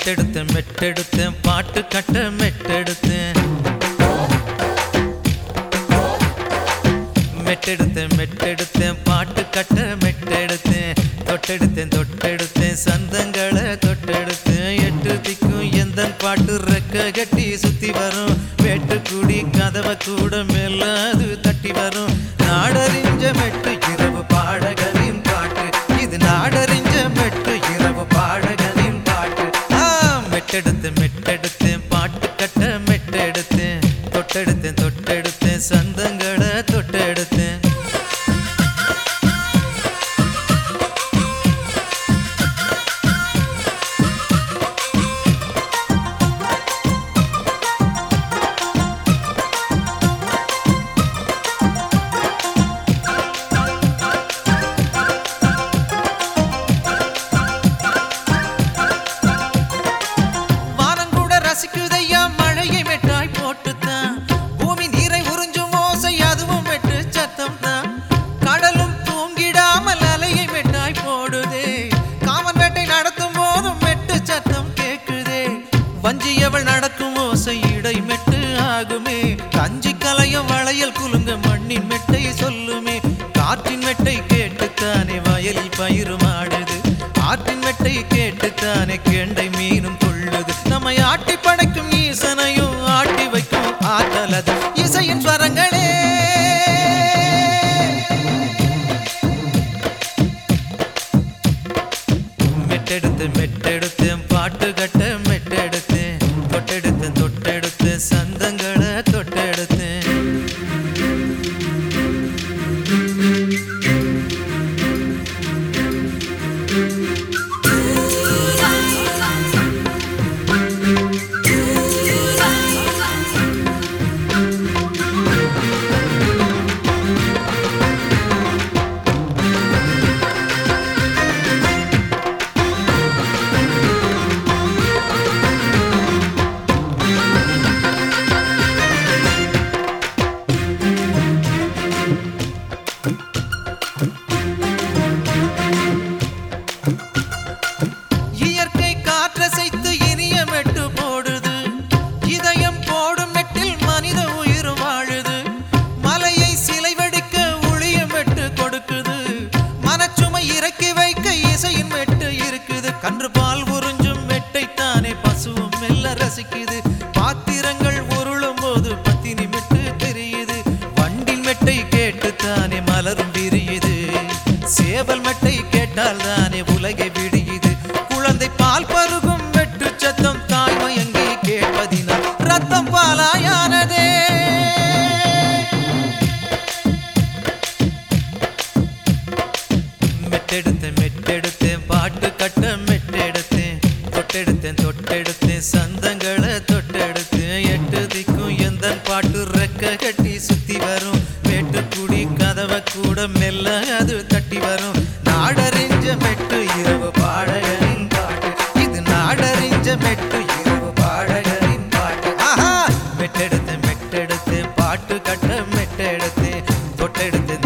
மெட்டெடுத்தேன் மெட்டெடுத்தேன் பாட்டு கட்ட மெட்டெடுத்தேன் மெட்டெடுத்தேன் மெட்டெடுத்தேன் பாட்டு கட்ட மெட்டெடுத்தேன் தொட்டெடுத்தேன் தொட்டெடுத்தேன் சந்தங்களை தொட்டெடுத்தேன் எட்டு திக்கும் எந்த பாட்டு ரெக்க கட்டி சுத்தி வரும் வெட்டுக்குடி கதவை கூட மெல்லாது தட்டி வரும் நாடறிஞ்ச மெட்டு இரவு பாடகரின் பாட்டு இது நாடறிஞ்ச மெட்டு இரவு பாடகரின் பாட்டு ஆ, மெட்டெடுத்தேன் மெட்டெடுத்தேன் பாட்டு கட்ட மெட்டெடுத்தேன் தொட்டெடுத்தேன் தொட்டெடுத்தேன் சந்தங்களை தொட்டெடுத்தேன் வானம் கூட ரசிக்குதையா மழையை மெட்டாய் போட்டுத்தான் பூமி நீரை உறிஞ்சும் ஓசை அதுவும் மெட்டு சத்தம் தான் கடலும் தூங்கிடாமல் அலையை மெட்டாய் போடுதே காமன் வேட்டை நடத்தும் போதும் மெட்டு சத்தம் கேக்குதே வஞ்சியவள் நடக்கும் ஓசை இடை மெட்டு ஆகுமே கஞ்சி கலையும் வளையல் குலுங்க மண்ணின் மெட்டை சொல்லுமே காற்றின் மெட்டை கேட்டுத்தானே வயலில் பயிரும் ஆடுது ஆற்றின் மெட்டை கேட்டுத்தானே கெண்டை மீனும் கொள்ளுது நம்மை ஆட்டி படைக்கும் ஈசனையும் ஆட்டி வைக்கும் ஆற்றலது இசையின் ஸ்வரங்களே மெட்டெடுத்து மெட்டெடுத்தேன் பாட்டு கட்ட மெட்டெடுத்தேன் தொட்டெடுத்தேன் தொட்டெடுத்தேன் சந்தங்களை தொட்டெடுத்தேன் இயற்கை காற்றசைத்து இனிய மெட்டு போடுது இதயம் போடும் மெட்டில் மனித உயிர் வாழுது மலையை சிலை வடிக்க ஒளிய மெட்டு கொடுக்குது மனச்சுமை இறக்கி வைக்க இசையின் மெட்டு இருக்குது கன்று பால் உறிஞ்சும் மெட்டை தானே பசுவும் மெல்ல ரசிக்குது பாத்திரங்கள் உருளும் போது பத்தினி மெட்டு தெரியுது வண்டின் மெட்டை கேட்டு தானே மலரும் விரியுது சேவல் மெட்டை கேட்டால் தானே உலகை விடியுது குழந்தை பால் பருகும் வெட்டு சத்தம் தாய் மயங்கி கேட்பதினால் ரத்தம் பாலாயானதே மெட்டெடுத்தேன் மெட்டெடுத்தேன் பாட்டு கட்ட மெட்டெடுத்தேன் தொட்டெடுத்தேன் தொட்டெடுத்தேன் சந்தங்களை தொட்டெடுத்தேன் எட்டு திக்கும் எந்த பாட்டு ரெக்க கட்டி சுத்தி வரும் வேட்டுக்குடி கதவை கூட மெல்ல அது தட்டி வரும் நாடறிஞ்ச மெட்டு இரவு பாடகரின் பாட்டு இது நாடறிஞ்ச மெட்டு இரவு பாடகரின் பாட்டு ஆஹா மெட்டெடுத்தேன் மெட்டெடுத்தேன் பாட்டு கட்ட மெட்டெடுத்தேன் தொட்டெடுத்தேன்